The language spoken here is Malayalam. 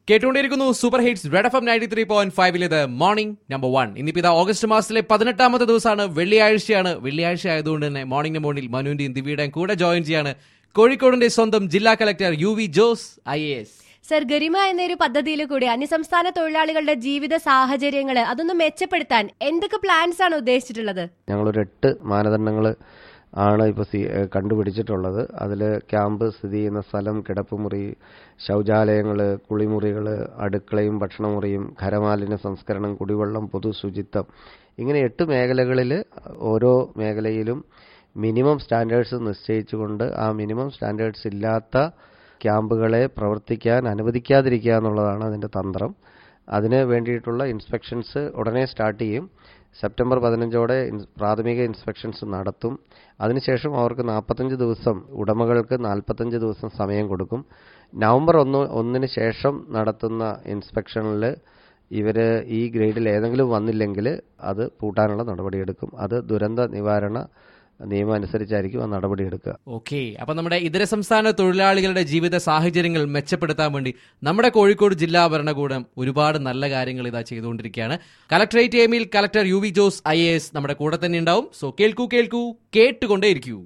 കേട്ടുകൊണ്ടിരിക്കുന്നു super hits red F M ninety three point ഫൈവിലേത് മോർണിംഗ് നമ്പർ വൺ ഇന്നിപ്പോ ഇതാ ഓഗസ്റ്റ് മാസത്തിലെ പതിനെട്ടാമത്തെ ദിവസമാണ് വെള്ളിയാഴ്ചയാണ് വെള്ളിയാഴ്ച ആയതുകൊണ്ട് തന്നെ മോർണിംഗ് മോർണിംഗ് മനുവിന്റെയും ദിവ്യയുടെയും കൂടെ ജോയിൻ ചെയ്യാണ് കോഴിക്കോടിന്റെ സ്വന്തം ജില്ലാ collector U V Jose I A S sir Garima എന്നൊരു പദ്ധതിയിൽ കൂടി അന്യസംസ്ഥാന തൊഴിലാളികളുടെ ജീവിത സാഹചര്യങ്ങൾ അതൊന്ന് മെച്ചപ്പെടുത്താൻ എന്തൊക്കെ പ്ലാൻസ് ആണ് ഉദ്ദേശിച്ചിട്ടുള്ളത് ഞങ്ങളൊരു എട്ട് മാനദണ്ഡങ്ങൾ ആണ് ഇപ്പോൾ സി ഏഹ് കണ്ടുപിടിച്ചിട്ടുള്ളത് അതിൽ ക്യാമ്പ് സ്ഥിതി ചെയ്യുന്ന സ്ഥലം കിടപ്പുമുറി ശൗചാലയങ്ങൾ കുളിമുറികൾ അടുക്കളയും ഭക്ഷണമുറിയും ഖരമാലിന്യ സംസ്കരണം കുടിവെള്ളം പൊതു ശുചിത്വം ഇങ്ങനെ എട്ട് മേഖലകളിൽ ഓരോ മേഖലയിലും മിനിമം സ്റ്റാൻഡേർഡ്സ് നിശ്ചയിച്ചുകൊണ്ട് ആ മിനിമം സ്റ്റാൻഡേർഡ്സ് ഇല്ലാത്ത ക്യാമ്പുകളെ പ്രവർത്തിക്കാൻ അനുവദിക്കാതിരിക്കുക എന്നുള്ളതാണ് അതിൻ്റെ തന്ത്രം അതിന് വേണ്ടിയിട്ടുള്ള ഇൻസ്പെക്ഷൻസ് ഉടനെ സ്റ്റാർട്ട് ചെയ്യും സെപ്റ്റംബർ പതിനഞ്ചോടെ ഇൻസ് പ്രാഥമിക ഇൻസ്പെക്ഷൻസ് നടത്തും അതിനുശേഷം അവർക്ക് നാൽപ്പത്തഞ്ച് ദിവസം ഉടമകൾക്ക് നാൽപ്പത്തഞ്ച് ദിവസം സമയം കൊടുക്കും നവംബർ ഒന്ന് ഒന്നിന് ശേഷം നടത്തുന്ന ഇൻസ്പെക്ഷനിൽ ഇവർ ഈ ഗ്രേഡിൽ ഏതെങ്കിലും വന്നില്ലെങ്കിൽ അത് പൂട്ടാനുള്ള നടപടിയെടുക്കും അത് ദുരന്ത നിവാരണ നിയമം അനുസരിച്ചായിരിക്കും ആ നടപടിയെടുക്കുക ഓക്കെ അപ്പൊ നമ്മുടെ ഇതര സംസ്ഥാന തൊഴിലാളികളുടെ ജീവിത സാഹചര്യങ്ങൾ മെച്ചപ്പെടുത്താൻ വേണ്ടി നമ്മുടെ കോഴിക്കോട് ജില്ലാ ഭരണകൂടം ഒരുപാട് നല്ല കാര്യങ്ങൾ ഇതാ ചെയ്തുകൊണ്ടിരിക്കുകയാണ് കലക്ടറേറ്റ് എമിൽ collector U V Jose I A S നമ്മുടെ കൂടെ തന്നെ ഉണ്ടാവും സോ കേൾക്കൂ കേൾക്കൂ കേട്ടുകൊണ്ടേയിരിക്കൂ